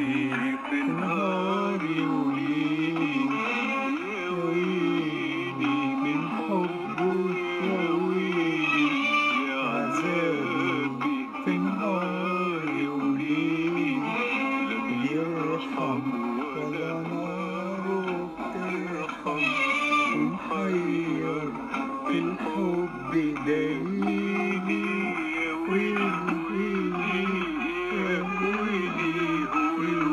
ويلي في نهاري وليلي يا ويلي من حبه يا ويلي يا عذابي في نهاري وليلي لا بيرحم ولا ناره بترحم ومحير في الحب دليلي يا ويلي يا ويلي يا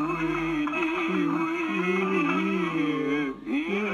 ويلي يا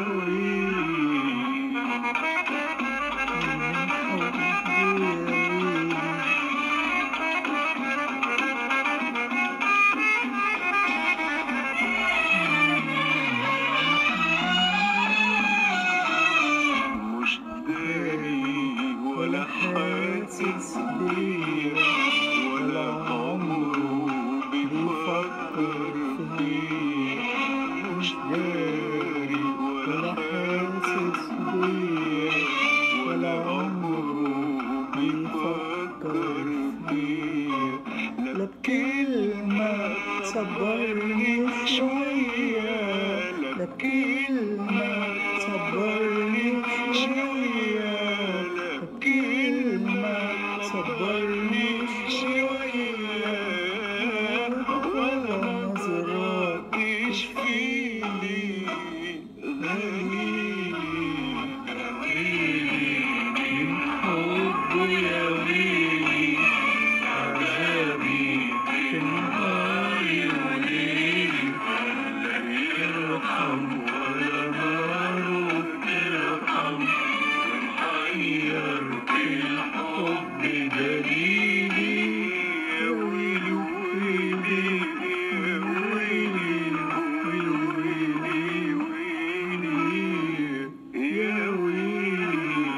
مش داري ولا حاسس بيا ولا عمره بيفكر فيا مش داري ولا حاسس بيا ولا عمره بيفكر فيا لا بكلمة صبرني شوية لا بكلمة صبرني شوية لا بكلمة صبرني شوية ولا نظرة تشفيلي غليلي غليلي من حبه يا ويلي عذابي في نهاري وليلي لا يرحم ولا ناره ترحم ونحير في الحب دليلي يا ويلي ويلي يا ويلي ويلي ويلي يا ويلي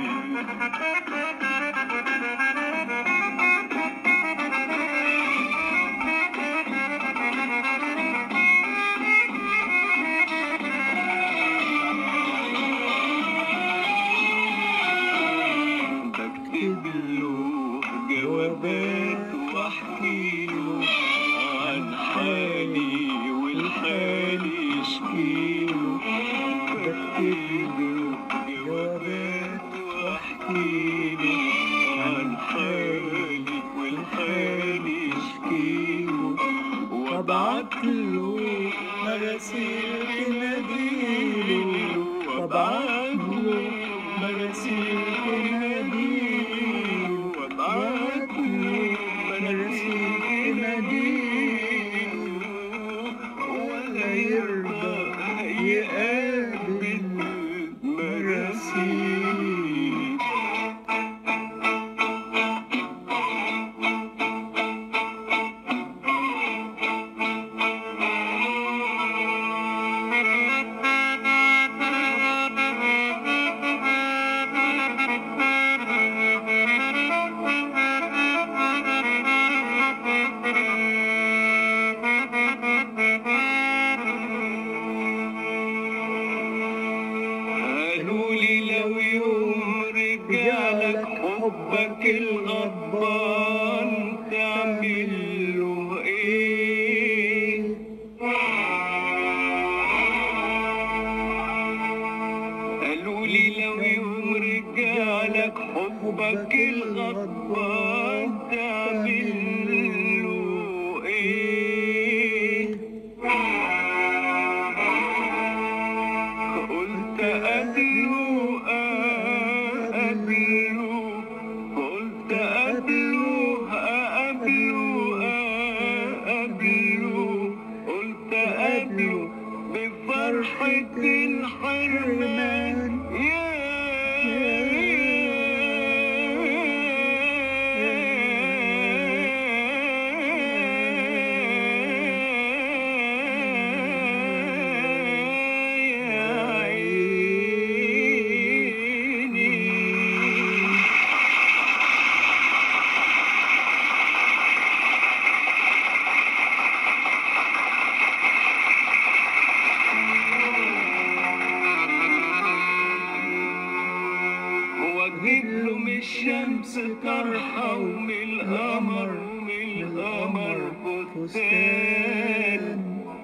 بكتب له جوابات واحكي له عن حالي والحال يشكي له بكتب له جوابات واحكي له عن حالي والحال يشكي له وابعت له مراسيل تناديله وابعت له مراسيل تناديله وابعت له مراسيل تناديله ولا يرضى يقابل مراسيل قالوا لي لو يوم رجالك حبك الغضبان تعمل له ايه قالوا لي لو يوم رجالك حبك الغضبان تعمل له ايه قلت قبله قبله قلت قبله قبله قبله قلت قبله بفرحة الحرمان يا عيني واجيب له من الشمس طرحة ومن القمر ومن القمر فستان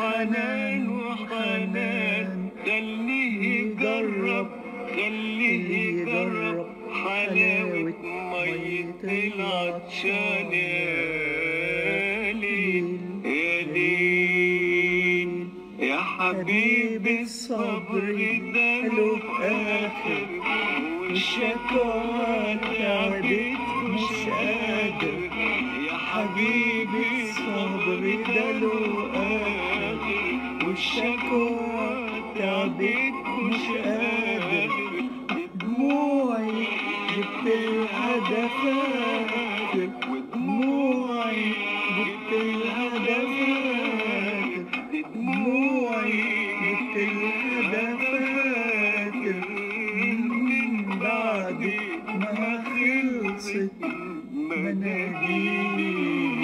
وحنان وحنان خليه يجرب خليه يجرب حلاوة مية العطشان يا ليل يا ليل يا حبيبي الصبر ده له آخر والشكوى تعبت مش قادر يا حبيبي الصبر ده له آخر والشكوى تعبت مش قادر دموعي جبت لها دفاتر ودموعي جبت لها دفاتر دموعي جبت لها دفاتر من بعد ما خلصت مناديلي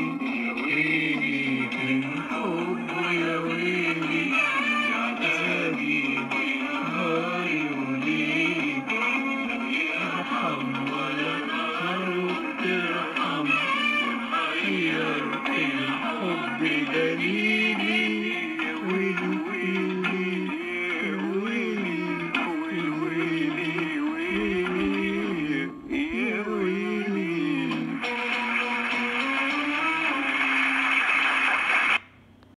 ويلي من حب يا ويلي عذابي نهاري وليلي ارحم ولا حاول ترحم حيرت الحب دليلي